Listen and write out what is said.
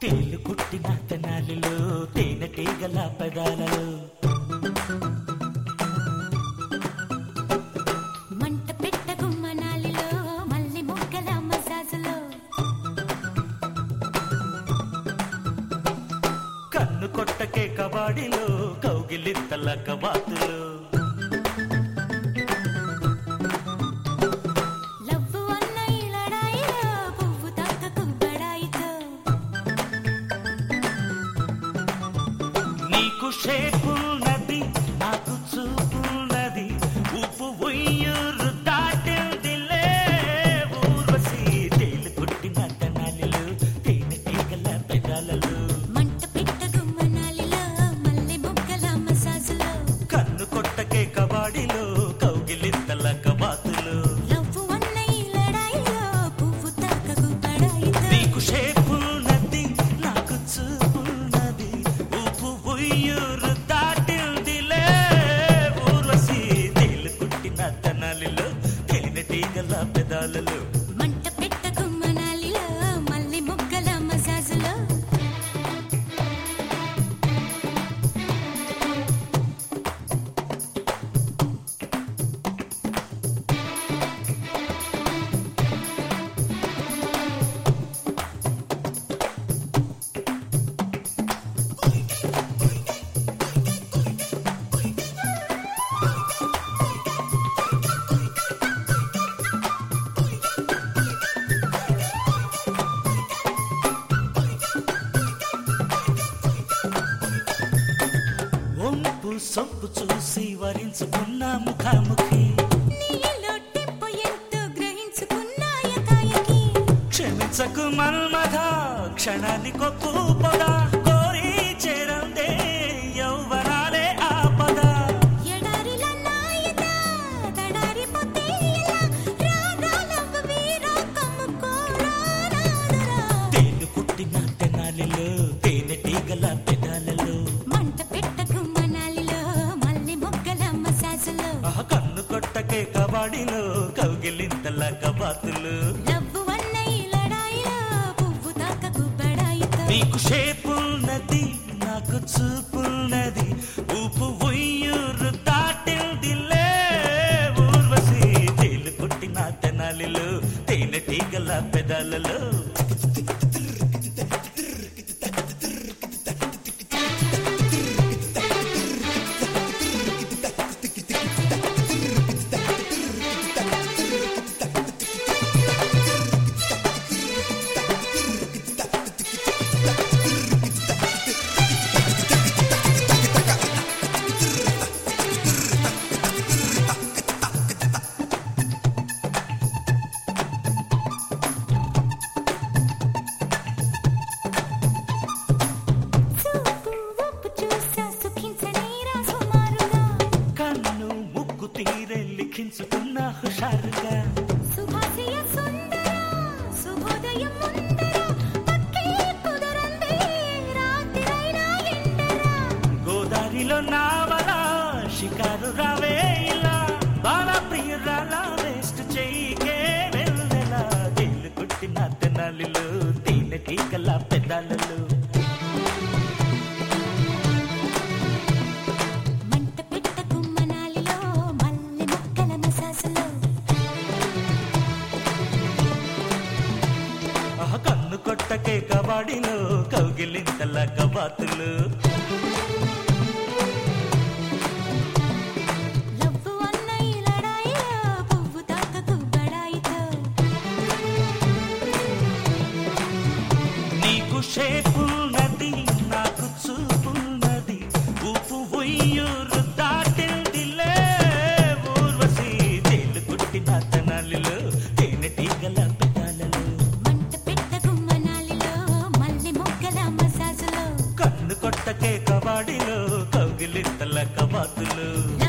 తేలు కుట్టిన తెనాలిలో తేనెటీగల పెదాలలో మంట పెట్ట గుమ్మనాలిలో మల్లి మొగ్గల మసాజులో కన్ను కొట్టకే కబాడిలో కౌగిలింతల కవాతులు లవ్వు అన్న ఈ లడాయిలో పువ్వు తాకకు బడాయితో నీకు షేపున్నది నాకు చూపున్నది ఉప్పు ఉయ్యూరు దాటిల్దిలే ఊర్వశి తేలు కుట్టిన తెనాలిలో తేనెటీగల పెదాలలో మంట పెట్ట గుమ్మనాలిలో మల్లి మొగ్గల మసాజులో కన్ను కొట్టకే కబాడిలో కౌగిలింతల కవాతులు లవ్వు అన్న ఈ లడాయిలో పువ్వు తాకకు బడాయితో నీకు షేపున్నది నాకు చూపున్నది ఉప్పు ఉయ్యూరు దాటిల్దిలే ఊర్వశి తేలు కుట్టిన తెనాలిలో తేనెటీగల పెదాలలో మంట పెట్ట గుమ్మనాలిలో మల్లి మొగ్గల మసాజులో ఒంపు సొంపు చూసి వరించుకున్న ముఖాముఖి నీలో టెంపో ఎంతో గ్రహించుకున్నాయ కాయకి క్షమించకు మన్మథ క్షణాన్ని కొప్పు పొద కోరి చేరందే యౌవనాలే ఆపద ఎడారిల నాయక దడారిపోతే ఎలా రాగాలవ్వ వీరా కమ్ముకోరా నాదరా తేను పుట్టిన తెనాలిలో తేనెటీగల పెదాలలో మంట పెట్ట గుమ్మనాలిలో మల్లి మొగ్గల మసాజులో ఆ కన్ను కొట్టకే కబాడిలో కౌగిలింతల కబాతులు లవ్వు అన్న ఈ లడాయిలో పువ్వు తాకకు బడాయితో నీకు షేపున్నది నాకు చూపున్నది ఊపు ఉయ్యూరు దాటిల్దిలే ఊర్వశి తేలు పుట్టిన తెనాలిలో తేనెటీగల పెదాలలో చూపు ఒప్పు చూసా సుఖించనీరా సుమారుగా కన్ను ముక్కు తీరే లిఖించుకున్న హుషారుగా సుభాషయ సుందర శుభోదయం ముందర పక్కే కుదరంది రాత్రైనా ఎండరా గోదారిలో నావల షికారు రావే ఇలా బాల ప్రియురాల వేస్ట్ చెయ్యికే వెళ్ళలా తేలు కుట్టిన తెనాలిలో తేనెటీగల పెదాలలో మంట పెట్ట కుమ్మనాలిలో మల్లె మొక్కల మసాసులో ఆ కన్ను కొట్టకే కబాడిలో కౌగిలింతల కబాతులు లవ్వు అన్న ఈ లడాయిలో పువ్వు తాకకు బడాయితో నీకు షేపున్నది నాకు చూపున్నది ఉప్పు ఉయ్యూరు దాటిల్దిలే ఊర్వశి తేలు కుట్టిన తెనాలిలో తేనెటీగల పెదాలలో మంట పెట్ట గుమ్మనాలిలో మల్లె మొక్కల మసాజులో కన్ను కొట్టకే కబాడిలో కౌగిలింతల కబాతులు